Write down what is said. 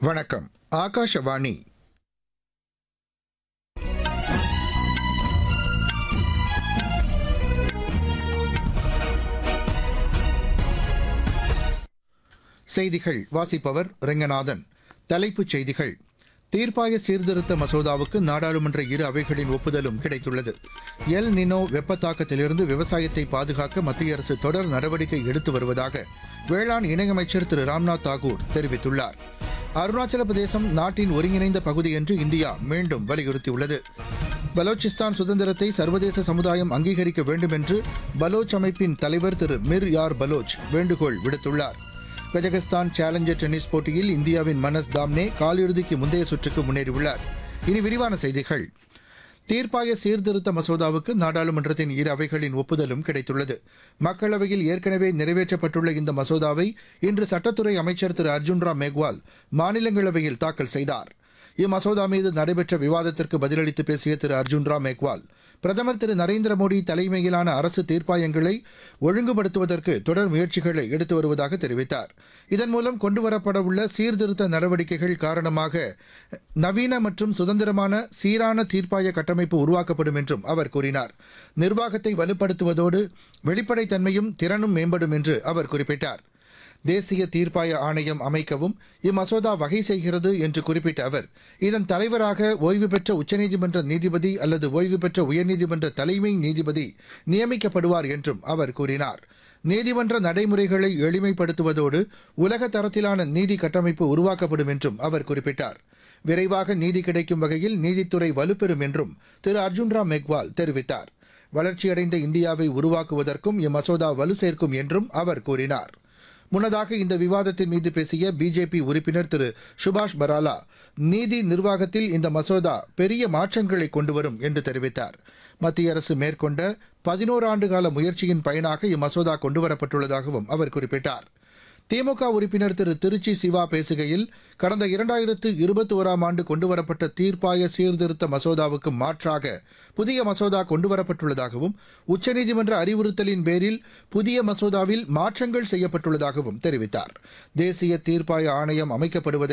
வணக்கம் ஆகாஷவாணி செய்திகள் வாசிப்பவர் ரெங்கநாதன் தலைப்புச் செய்திகள் தீர்ப்பாய சீர்திருத்த மசோதாவுக்கு நாடாளுமன்ற இரு அவைகளின் ஒப்புதலும் கிடைத்துள்ளது எல் நினோ வெப்பத்தாக்கத்திலிருந்து விவசாயத்தை பாதுகாக்க மத்திய அரசு தொடர் நடவடிக்கை எடுத்து வருவதாக வேளாண் இணையமைச்சர் திரு ராம்நாத் தாகூர் தெரிவித்துள்ளார் அருணாச்சல பிரதேசம் நாட்டின் ஒருங்கிணைந்த பகுதி என்று இந்தியா மீண்டும் வலியுறுத்தியுள்ளது பலோச்சிஸ்தான் சுதந்திரத்தை சர்வதேச சமுதாயம் அங்கீகரிக்க வேண்டும் என்று பலோச் அமைப்பின் தலைவர் திரு மிர் யார் பலோச் வேண்டுகோள் விடுத்துள்ளார் கஜகஸ்தான் சேலஞ்சர் டென்னிஸ் போட்டியில் இந்தியாவின் மனஸ் தாம்னே காலிறுதிக்கு முந்தைய சுற்றுக்கு முன்னேறியுள்ளார் இனி விரிவான செய்திகள் தீர்ப்பாய சீர்திருத்த மசோதாவுக்கு நாடாளுமன்றத்தின் இரு அவைகளின் ஒப்புதலும் கிடைத்துள்ளது மக்களவையில் ஏற்கனவே நிறைவேற்றப்பட்டுள்ள இந்த மசோதாவை இன்று சட்டத்துறை அமைச்சர் திரு அர்ஜுன் ராம் மேக்வால் மாநிலங்களவையில் தாக்கல் செய்தார் இம்மசோதா மீது நடைபெற்ற விவாதத்திற்கு பதிலளித்து பேசிய திரு அர்ஜுன் ராம் மேக்வால் பிரதமர் திரு நரேந்திர மோடி தலைமையிலான அரசு தீர்ப்பாயங்களை ஒழுங்குபடுத்துவதற்கு தொடர் முயற்சிகளை எடுத்து வருவதாக தெரிவித்தார் இதன் மூலம் கொண்டுவரப்படவுள்ள சீர்திருத்த நடவடிக்கைகள் காரணமாக நவீன மற்றும் சுதந்திரமான சீரான தீர்ப்பாய கட்டமைப்பு உருவாக்கப்படும் என்றும் அவர் கூறினார் நிர்வாகத்தை வலுப்படுத்துவதோடு வெளிப்படைத்தன்மையும் திறனும் மேம்படும் என்று அவர் குறிப்பிட்டார் தேசிய தீர்ப்பாய ஆணையம் அமைக்கவும் இம்மசோதா வகை செய்கிறது என்று குறிப்பிட்ட அவர் இதன் தலைவராக ஓய்வு பெற்ற உச்சநீதிமன்ற நீதிபதி அல்லது ஓய்வு பெற்ற உயர்நீதிமன்ற தலைமை நீதிபதி நியமிக்கப்படுவார் என்றும் அவர் கூறினார் நீதிமன்ற நடைமுறைகளை எளிமைப்படுத்துவதோடு உலக தரத்திலான நீதி கட்டமைப்பு உருவாக்கப்படும் என்றும் அவர் குறிப்பிட்டார் விரைவாக நீதி கிடைக்கும் வகையில் நீதித்துறை வலுப்பெறும் என்றும் திரு அர்ஜுன் ராம் மெக்வால் தெரிவித்தார் வளர்ச்சியடைந்த இந்தியாவை உருவாக்குவதற்கும் இம்மசோதா வலு சேர்க்கும் என்றும் அவர் கூறினார் முன்னதாக இந்த விவாதத்தின் மீது பேசிய பிஜேபி உறுப்பினர் திரு சுபாஷ் பராலா நீதி நிர்வாகத்தில் இந்த மசோதா பெரிய மாற்றங்களை கொண்டுவரும் என்று தெரிவித்தார் மத்திய அரசு மேற்கொண்ட பதினோரு ஆண்டுகால முயற்சியின் பயனாக இம்மசோதா கொண்டுவரப்பட்டுள்ளதாகவும் அவர் குறிப்பிட்டார் திமுக உறுப்பினர் திரு திருச்சி சிவா பேசுகையில் கடந்த இரண்டாயிரத்து இருபத்தி ஓராம் ஆண்டு கொண்டுவரப்பட்ட தீர்ப்பாய சீர்திருத்த மசோதாவுக்கு மாற்றாக புதிய மசோதா கொண்டுவரப்பட்டுள்ளதாகவும் உச்சநீதிமன்ற அறிவுறுத்தலின் பேரில் புதிய மசோதாவில் மாற்றங்கள் செய்யப்பட்டுள்ளதாகவும் தெரிவித்தார் தேசிய தீர்ப்பாய ஆணையம் அமைக்கப்படுவதை